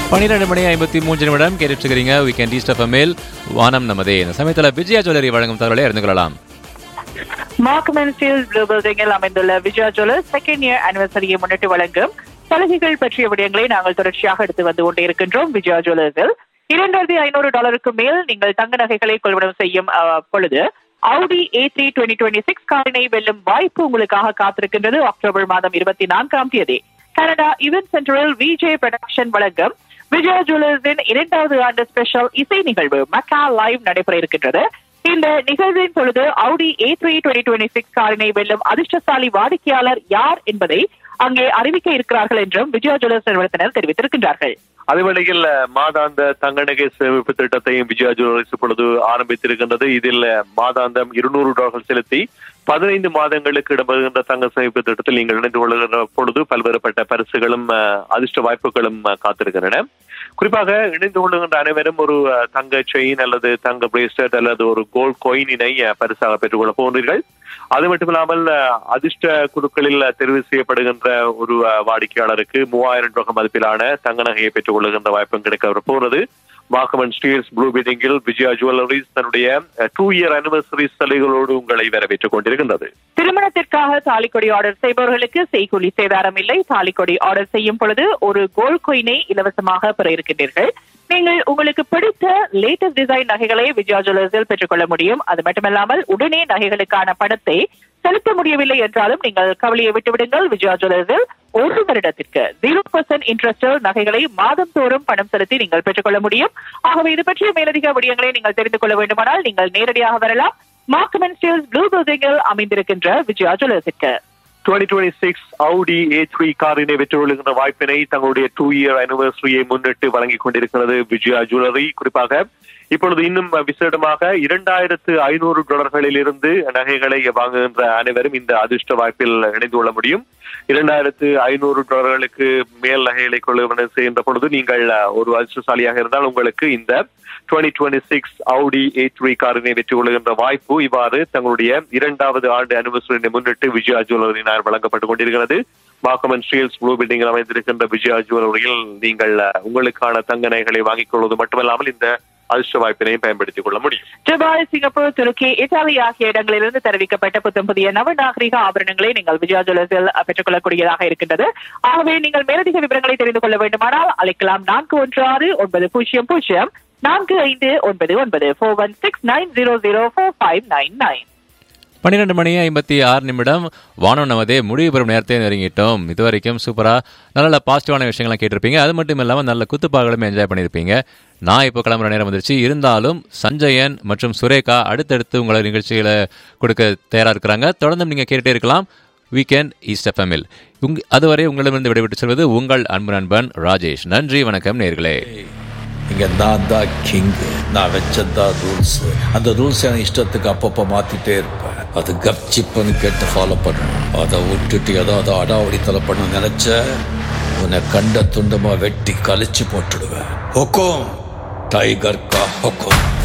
பன்னிரெண்டு மணி ஐம்பத்தி மூன்று நிமிடம் கேட்டுருக்கிறீங்க வீக்கெண்ட் ஈஸ்ட் ஆஃப் மேல் வானம் நமதே இந்த சமயத்தில் விஜயா ஜுவல்லரி வழங்கும் தகவலை அறிந்து கொள்ளலாம் மார்க்மன் ஸ்டீல் ப்ளூ பில்டிங்கில் அமைந்துள்ள விஜயா ஜுவல்லர்ஸ் செகண்ட் இயர் அனிவர்சரியை முன்னிட்டு வழங்கும் சலுகைகள் பற்றிய விடயங்களை நாங்கள் தொடர்ச்சியாக எடுத்து வந்து கொண்டே இருக்கின்றோம் விஜயா ஜுவல்லர்ஸில் இரண்டாயிரத்தி ஐநூறு டாலருக்கு மேல் நீங்கள் தங்க நகைகளை கொள்வனம் செய்யும் அஹ், பொழுது Audi A three twenty twenty six காரினை வெல்லும் வாய்ப்பு உங்களுக்காக காத்திருக்கின்றது அக்டோபர் மாதம் இருபத்தி நான்காம் தேதி கனடா இவென்ட் சென்டரில் விஜே ப்ரொடக்ஷன் வழங்கும் விஜயா ஜுவல்லர்ஸின் இரண்டாவது ஆண்டு ஸ்பெஷல் இசை நிகழ்வு மக்கா லைவ் நடைபெற இருக்கின்றது இந்த நிகழ்வின் பொழுது Audi A three twenty twenty six காரினை வெல்லும் அதிர்ஷ்டசாலி வாடிக்கையாளர் யார் என்பதை அங்கே அறிவிக்க இருக்கிறார்கள் என்றும் விஜயா ஜுவல்லர்ஸ் நிறுவனத்தினர் தெரிவித்திருக்கின்றார்கள் அதேவேளையில் மாதாந்த தங்க நகை சேமிப்பு திட்டத்தையும் விஜயா ஜுவல்லர்ஸ் இப்பொழுது ஆரம்பித்திருக்கின்றது இதில் மாதாந்தம் இருநூறு டாலர்கள் செலுத்தி பதினைந்து மாதங்களுக்கு இடம்பெறுகின்ற தங்க சேமிப்பு திட்டத்தில் நீங்கள் இணைந்து கொள்கின்ற பொழுது பல்வேறுபட்ட பரிசுகளும் அஹ், அதிர்ஷ்ட வாய்ப்புகளும் அஹ், காத்திருக்கின்றன குறிப்பாக இணைந்து கொள்ளுகின்ற அனைவரும் ஒரு அஹ், தங்க செயின் அல்லது தங்க பிரேஸ்லெட் அல்லது ஒரு கோல்ட் கோயினினை அஹ், பரிசாக பெற்றுக்கொள்ள போகிறீர்கள் அது மட்டுமில்லாமல் அஹ், அதிர்ஷ்ட குழுக்களில் தெரிவு செய்யப்படுகின்ற ஒரு அஹ், வாடிக்கையாளருக்கு மூவாயிரம் ரூபாய் மதிப்பிலான தங்க நகையை பெற்றுக் கொள்ளுகின்ற வாய்ப்பும் கிடைக்க போகிறது மார்க்கமன் ஸ்டீல்ஸ் ப்ளூ பில்டிங்கில் விஜயா ஜுவல்லரிஸ் தன்னுடைய டூ இயர் அனிவர்சரி சலுகைகளோடு உங்களை வரவேற்றுக் கொண்டிருக்கின்றது திருமணத்திற்காக தாலிக்கொடி ஆர்டர் செய்பவர்களுக்கு செய்கூலி சேதாரம் இல்லை தாலிக்கொடி ஆர்டர் செய்யும் பொழுது ஒரு கோல்ட் கோயினை இலவசமாக பெற இருக்கின்றீர்கள் நீங்கள் உங்களுக்கு பிடித்த லேட்டஸ்ட் டிசைன் நகைகளை விஜயா ஜுவல்லர்ஸில் பெற்றுக்கொள்ள முடியும் அது மட்டுமல்லாமல் உடனே நகைகளுக்கான பணத்தை செலுத்த முடியவில்லை என்றாலும் நீங்கள் கவலையை விட்டுவிடுங்கள் விஜயா ஜுவல்லர்ஸில் ஒரு வருடத்திற்கு ஜீரோ பர்சன்ட் இன்ட்ரெஸ்டில் நகைகளை மாதம் தோறும் பணம் செலுத்தி நீங்கள் பெற்றுக்கொள்ள முடியும் ஆகவே இது பற்றிய மேலதிக விடயங்களை நீங்கள் தெரிந்து கொள்ள வேண்டுமானால் நீங்கள் நேரடியாக வரலாம் மார்க்கமன் ஸ்டீல்ஸ் ப்ளூ பில்டிங்கில் அமைந்திருக்கின்ற விஜயா ஜுவல்லர்ஸிற்கு 2026 Audi A3 காரினை வெற்றி கொள்ளுகின்ற வாய்ப்பினை தங்களுடைய டூ இயர் அனிவர்சரியை முன்னிட்டு வழங்கிக் கொண்டிருக்கிறது விஜயா ஜுவல்லரி குறிப்பாக இப்பொழுது இன்னும் விசேடமாக இரண்டாயிரத்து ஐநூறு டாலர்களில் இருந்து நகைகளை வாங்குகின்ற அனைவரும் இந்த அதிர்ஷ்ட வாய்ப்பில் இணைந்து கொள்ள முடியும் இரண்டாயிரத்து ஐநூறு டாலர்களுக்கு மேல் நகைகளை கொள்ளுவன செய்கின்ற பொழுது நீங்கள் ஒரு அதிர்ஷ்டசாலியாக இருந்தால் உங்களுக்கு இந்த 2026 சிக்ஸ் Audi A3 காரினை வெற்றி கொள்ளுகின்ற வாய்ப்பு இவ்வாறு தங்களுடைய இரண்டாவது ஆண்டு அனிவர்சரியை முன்னிட்டு விஜயா ஜுவல்லரியினால் வழங்கப்பட்டுக் கொண்டிருக்கிறது மாக்கமன் ஸ்டீல்ஸ் ப்ளூ பில்டிங்கில் அமைந்திருக்கின்ற விஜயா ஜுவல்லரியில் நீங்கள் அஹ், உங்களுக்கான தங்க நகைகளை வாங்கிக் கொள்வது மட்டுமல்லாமல் இந்த அதிர்ஷ்ட வாய்ப்பினையும் பயன்படுத்திக் கொள்ள முடியும் துபாய் சிங்கப்பூர் துருக்கி இத்தாலி ஆகிய இடங்களிலிருந்து தெரிவிக்கப்பட்ட புத்தம் புதிய நவநாகரிக ஆபரணங்களை நீங்கள் விஜயா ஜுவல்லர்ஸில் பெற்றுக் கொள்ளக்கூடியதாக இருக்கின்றது ஆகவே நீங்கள் மேலதிக விவரங்களை தெரிந்து கொள்ள வேண்டுமானால் அழைக்கலாம் நான்கு ஒன்று ஆறு ஒன்பது பூஜ்ஜியம் பூஜ்ஜியம் நான்கு ஐந்து ஒன்பது ஒன்பது four one six nine zero zero four five nine nine பன்னிரெண்டு மணி ஐம்பத்தி ஆறு நிமிடம் வானம் நமதே முடிவு பெறும் நேரத்தை நெருங்கிட்டோம் இது வரைக்கும் சூப்பராக நல்ல நல்ல பாசிட்டிவான விஷயங்கள்லாம் கேட்டிருப்பீங்க அது மட்டும் இல்லாமல் நல்ல குத்துப்பாகளும் என்ஜாய் பண்ணியிருப்பீங்க நான் இப்போ கிளம்புற நேரம் வந்துருச்சு இருந்தாலும் சஞ்சயன் மற்றும் சுரேகா அடுத்தடுத்து உங்களை நிகழ்ச்சிகளை கொடுக்க தயாராக இருக்கிறாங்க தொடர்ந்து நீங்கள் கேட்டுட்டே இருக்கலாம் வீக்கெண்ட் ஈஸ்ட் எஃப்எம்மில் உங் அதுவரை உங்களிடமிருந்து விடைபெற்று செல்வது உங்கள் அன்பு நண்பன் ராஜேஷ் நன்றி வணக்கம் நேர்களே இங்க நான் தான் கிங் நான் வச்சதான் ரூல்ஸ் அந்த ரூல்ஸ் என் இஷ்டத்துக்கு அப்பப்போ மாத்திட்டே இருப்பேன் அது கப்சிப்புன்னு கேட்டு ஃபாலோ பண்ணணும் அதை விட்டுட்டு ஏதாவது அடாவடித்தலை பண்ண நினைச்ச உன்னை கண்ட துண்டமா வெட்டி கழிச்சு போட்டுடுவேன் ஹொக்கோம் டைகர் கா ஹொக்கோம்